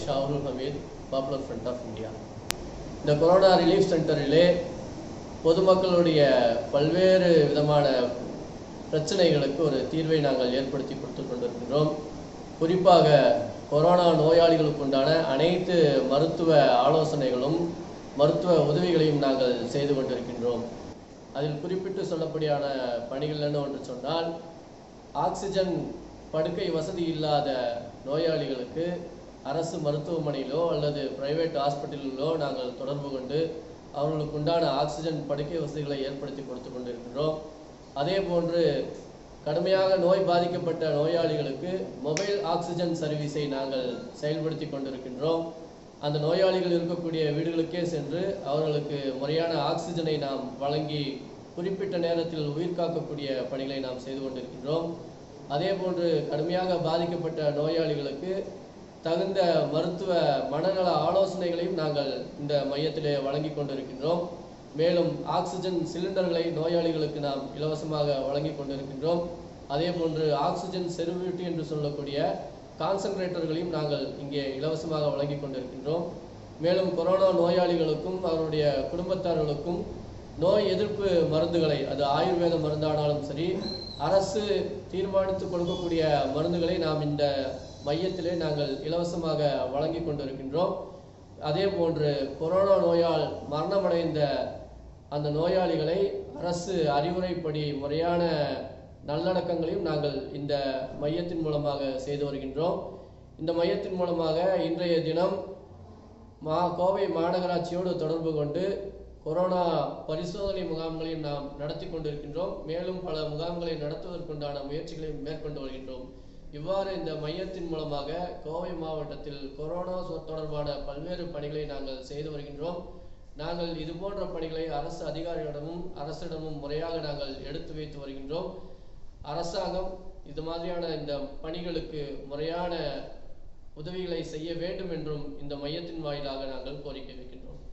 ஷாருல் Hameed popular front of India இந்த corona relief சென்டரிலே பொதுமக்களுடைய பல்வேறு விதமான பிரச்சனைகளுக்கு ஒரு தீர்வை நாங்கள் ஏற்படுத்தி கொடுத்து கொண்டிருக்கின்றோம் குறிப்பாக கொரோனா நோயாளிகளுக்கு உண்டான அனைத்து மருத்துவ ஆலோசனைகளும் மருத்துவ உதவிகளையும் நாங்கள் செய்து கொண்டிருக்கின்றோம் அதில் குறிப்பிட்டு சொல்லப்படியான பணிகள் என்ன ஒன்று சொன்னால் ஆக்சிஜன் படுக்கை வசதி இல்லாத நோயாளிகளுக்கு அரசு மருத்துவமனையிலோ அல்லது பிரைவேட் ஹாஸ்பிட்டலிலோ நாங்கள் தொடர்பு கொண்டு அவர்களுக்கு உண்டான ஆக்சிஜன் படுக்கை வசதிகளை ஏற்படுத்தி கொடுத்து கொண்டிருக்கின்றோம் அதே போன்று கடுமையாக நோய் பாதிக்கப்பட்ட நோயாளிகளுக்கு மொபைல் ஆக்சிஜன் சர்வீஸை நாங்கள் செயல்படுத்தி கொண்டிருக்கின்றோம் அந்த நோயாளிகள் இருக்கக்கூடிய வீடுகளுக்கே சென்று அவர்களுக்கு முறையான ஆக்சிஜனை நாம் வழங்கி குறிப்பிட்ட நேரத்தில் உயிர் காக்கக்கூடிய பணிகளை நாம் செய்து கொண்டிருக்கின்றோம் அதே போன்று கடுமையாக பாதிக்கப்பட்ட நோயாளிகளுக்கு தகுந்த மருத்துவ மனநல ஆலோசனைகளையும் நாங்கள் இந்த மையத்திலே வழங்கி கொண்டிருக்கின்றோம் மேலும் ஆக்சிஜன் சிலிண்டர்களை நோயாளிகளுக்கு நாம் இலவசமாக வழங்கி கொண்டிருக்கின்றோம் அதே போன்று ஆக்சிஜன் செறிவூட்டி என்று சொல்லக்கூடிய கான்சன்ட்ரேட்டர்களையும் நாங்கள் இங்கே இலவசமாக வழங்கி கொண்டிருக்கின்றோம் மேலும் கொரோனா நோயாளிகளுக்கும் அவருடைய குடும்பத்தார்களுக்கும் நோய் எதிர்ப்பு மருந்துகளை அது ஆயுர்வேத மருந்தானாலும் சரி அரசு தீர்மானித்து கொடுக்கக்கூடிய மருந்துகளை நாம் இந்த மையத்திலே நாங்கள் இலவசமாக வழங்கி கொண்டிருக்கின்றோம் அதே போன்று கொரோனா நோயால் மரணமடைந்த அந்த நோயாளிகளை அரசு அறிவுரைப்படி முறையான நல்லடக்கங்களையும் நாங்கள் இந்த மையத்தின் மூலமாக செய்து வருகின்றோம் இந்த மையத்தின் மூலமாக இன்றைய தினம் மா கோவை மாநகராட்சியோடு தொடர்பு கொண்டு கொரோனா பரிசோதனை முகாம்களையும் நாம் நடத்தி கொண்டிருக்கின்றோம் மேலும் பல முகாம்களை நடத்துவதற்குண்டான முயற்சிகளையும் மேற்கொண்டு வருகின்றோம் இவ்வாறு இந்த மையத்தின் மூலமாக கோவை மாவட்டத்தில் கொரோனா சொ- தொடர்பான பல்வேறு பணிகளை நாங்கள் செய்து வருகின்றோம் நாங்கள் இது போன்ற பணிகளை அரசு அதிகாரிகளிடமும் அரசிடமும் முறையாக நாங்கள் எடுத்து வைத்து வருகின்றோம் அரசாங்கம் இது மாதிரியான இந்த பணிகளுக்கு முறையான உதவிகளை செய்ய வேண்டும் என்றும் இந்த மையத்தின் வாயிலாக நாங்கள் கோரிக்கை வைக்கின்றோம்